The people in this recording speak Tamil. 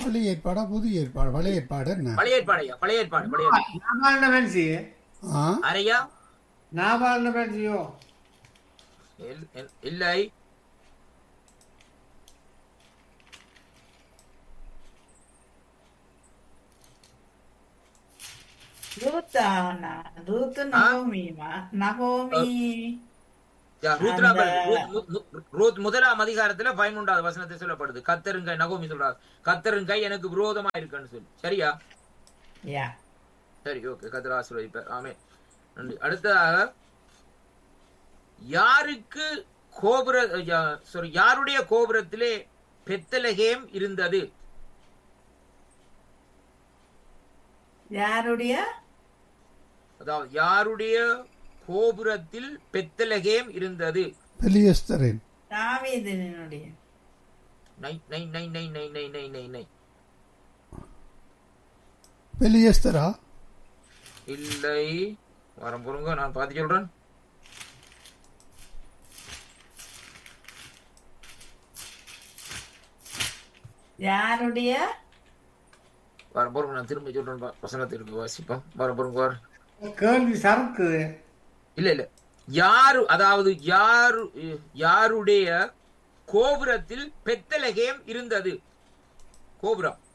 பழைய ஏற்பாடா புதிய ஏற்பாடு பழைய ஏற்பாடு என்ன பழைய ஏற்பாடு ஐயா பழைய ஏற்பாடு பழைய ஏற்பாடு நான் வாழ்ந்த மனுஷி ஆ அரையா நான் வாழ்ந்த மனுஷியோ இல்- இல்- இல்லை ரூத்தா நா- ரூத்து நகோமிமா நகோமி யா, ரூத் அந்த- நாவல், ரூத் மு- மு- ரூத் முதலாம் அதிகாரத்துல பதிமூன்றாவது வசனத்தை சொல்லப்படுது கத்தருங்கை நகோமி சொல்றாரு கத்தருங்கை எனக்கு விரோதமா இருக்குன்னு சொல்லி சரியா யா சரி ஓகே கத்தர் ஆசீர்வதிப்பார் ஆமே நன்றி அடுத்ததாக யாருக்கு கோபுர சாரி யாருடைய கோபுரத்திலே பெத்தலகேம் இருந்தது யாருடைய அதாவது யாருடைய கோபுரத்தில் பெத்தலகேம் இருந்தது பெலியஸ்தரின் தாவீதனுடைய நை நை நை நை நை நை நை நை நை பெலியஸ்தரா இல்லை வரம் பொறுங்க நான் பார்த்து சொல்றேன் யாருடைய வரம் பொறுங்க நான் திரும்ப சொல்றேன் பா- வசனத்திற்கு வாசிப்போம் வரம் பொறுங்க வர கேள்வி சறுக்குது இல்ல இல்ல யாரு அதாவது யாரு யாருடைய கோபுரத்தில் பெத்தலகேம் இருந்தது கோபுரம்